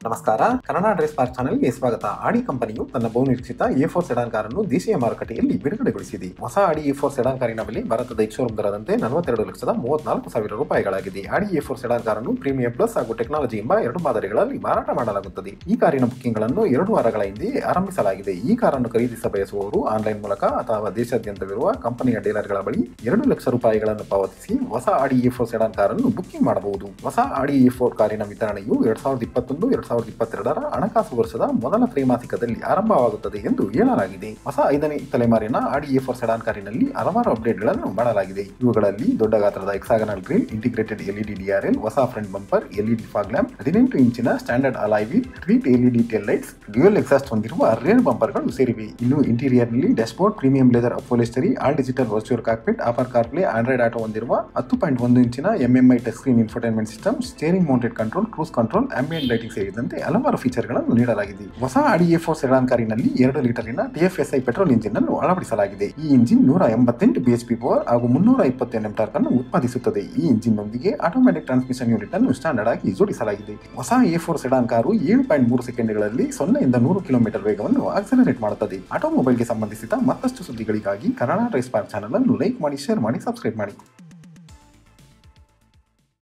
ನಮಸ್ಕಾರ Kannada dress park ಚಾನೆಲ್ಗೆ ಸ್ವಾಗತ ಆಡಿ ಕಂಪನಿಯು ತನ್ನ ಬಹುನಿರೀಕ್ಷಿತ ಎ ಫೋರ್ ಸೆಡಾನ್ ಕಾರನ್ನು ದೇಶೀಯ ಮಾರುಕಟ್ಟೆಯಲ್ಲಿ ಬಿಡುಗಡೆಗೊಳಿಸಿದೆ ಹೊಸ ಆಡಿ ಎ ಫೋರ್ ಸೆಡಾನ್ ಕಾರಿನ ಬೆಲೆ ಭಾರತದ ಎಕ್ಸೋರೂಮ್ ದರದಂತೆ ನಲವತ್ತೆರಡು ಲಕ್ಷದ ಮೂವತ್ನಾಲ್ಕು ಸಾವಿರ ರೂಪಾಯಿಗಳಾಗಿದೆ ಆಡಿ ಎ ಫೋರ್ ಸೆಡಾನ್ ಕಾರನ್ನು ಪ್ರೀಮಿಯಂ ಪ್ಲಸ್ ಹಾಗೂ ಟೆಕ್ನಾಲಜಿ ಎಂಬ ಎರಡು ಮಾದರಿಗಳಲ್ಲಿ ಮಾರಾಟ ಮಾಡಲಾಗುತ್ತದೆ ಈ ಕಾರಿನ ಬುಕಿಂಗ್ ಗಳನ್ನು ಎರಡು ವಾರಗಳ ಹಿಂದೆ ಆರಂಭಿಸಲಾಗಿದೆ ಈ ಕಾರನ್ನು ಖರೀದಿಸ ಬಯಸುವವರು ಆನ್ಲೈನ್ ಮೂಲಕ ಅಥವಾ ದೇಶಾದ್ಯಂತವಿರುವ ಕಂಪನಿಯ ಡೀಲರ್ಗಳ ಬಳಿ ಎರಡು ಲಕ್ಷ ರೂಪಾಯಿಗಳನ್ನು ಪಾವತಿಸಿ ಹೊಸ ಆಡಿ ಎ ಫೋರ್ ಸೆಡಾನ್ ಕಾರನ್ನು ಬುಕಿಂಗ್ ಮಾಡಬಹುದು ಹೊಸ ಆಡಿ ಎ ಫೋರ್ ಕಾರಿನ ವಿತರಣೆಯು ಎರಡ್ ಸಾವಿರದ ಇಪ್ಪತ್ತೊಂದು ಎರಡ್ ಸಾವಿರದ ಇಪ್ಪತ್ತೆರಡರ ಹಣಕಾಸು ವರ್ಷದ ಮೊದಲ ತ್ರೈಮಾಸಿಕದಲ್ಲಿ ಆರಂಭವಾಗುತ್ತದೆ ಎಂದು ಹೇಳಲಾಗಿದೆ ಹೊಸ ಐದನೇ ತಲೆಮಾರಿನ ಆಡಿ ಎ ಫೋರ್ ಸೆಡಾನ್ ಕಾರಿನಲ್ಲಿ ಹಲವಾರು ಅಪ್ಡೇಟ್ಗಳನ್ನು ಮಾಡಲಾಗಿದೆ ಇವುಗಳಲ್ಲಿ ದೊಡ್ಡ ಗಾತ್ರದ hexagonal grill integrated LED DRL ಹೊಸ front bumper LED fog lamp ಹದಿನೆಂಟು ಇಂಚಿನ ಸ್ಟ್ಯಾಂಡರ್ಡ್ ಅಲಾಯ್ ವೀಲ್ ಟ್ರೀಟ್ LED tail lights dual exhaust ಹೊಂದಿರುವ ರೇರ್ ಬಂಪರ್ಗಳು ಸೇರಿವೆ ಇನ್ನು ಇಂಟೀರಿಯರ್ನಲ್ಲಿ dashboard premium leather upholstery all digital virtual cockpit apple CarPlay Android Auto ಹೊಂದಿರುವ ಹತ್ತು ಪಾಯಿಂಟ್ ಒಂದು ಇಂಚಿನ MMI touch screen infotainment system steering mounted control cruise control ambient lighting ಸೇರಿದಂತೆ ಹಲವಾರು ಫೀಚರ್ಗಳನ್ನು ನೀಡಲಾಗಿದೆ ಹೊಸ ಆಡಿ ಎ ಫೋರ್ ಸೆಡಾನ್ ಕಾರಿನಲ್ಲಿ ಎರಡು ಲೀಟರಿನ ಟಿಎಫ್ಎಸ್ಐ ಪೆಟ್ರೋಲ್ ಇಂಜಿನ್ ಅನ್ನು ಅಳವಡಿಸಲಾಗಿದೆ ಈ ಇಂಜಿನ್ ನೂರ ಎಂಬತ್ತೆಂಟು ಬಿಎಚ್ಪಿ ಪವರ್ ಹಾಗೂ ಮುನ್ನೂರ ಇಪ್ಪತ್ತು ಎನ್ಎಂ ಟಾರ್ಕ್ ಅನ್ನು ಉತ್ಪಾದಿಸುತ್ತದೆ ಈ ಇಂಜಿನ್ ನೊಂದಿಗೆ ಆಟೋಮ್ಯಾಟಿಕ್ ಟ್ರಾನ್ಸ್ಮಿಷನ್ ಯೂನಿಟ್ ಅನ್ನು ಸ್ಟ್ಯಾಂಡರ್ಡ್ ಆಗಿ ಜೋಡಿಸಲಾಗಿದೆ ಹೊಸ ಎ ಫೋರ್ ಸೆಡಾನ್ ಕಾರು ಏಳು ಪಾಯಿಂಟ್ ಮೂರು ಸೆಕೆಂಡ್ಗಳಲ್ಲಿ ಸೊನ್ನೆಯಿಂದ ನೂರು ಕಿಲೋಮೀಟರ್ ವೇಗವನ್ನು ಆಕ್ಸಲರೇಟ್ ಮಾಡುತ್ತದೆ ಆಟೋಮೊಬೈಲ್ಗೆ ಸಂಬಂಧಿಸಿದ ಮತ್ತಷ್ಟು ಸುದ್ದಿಗಳಿಗಾಗಿ ಕನ್ನಡ ರೈಸ್ ಪಾರ್ಕ್ ಚಾನಲ್ ಅನ್ನು ಲೈಕ್ ಮಾಡಿ ಶೇರ್ ಮಾಡಿ ಸಬ್ಸ್ಕ್ರೈಬ್ ಮಾಡಿ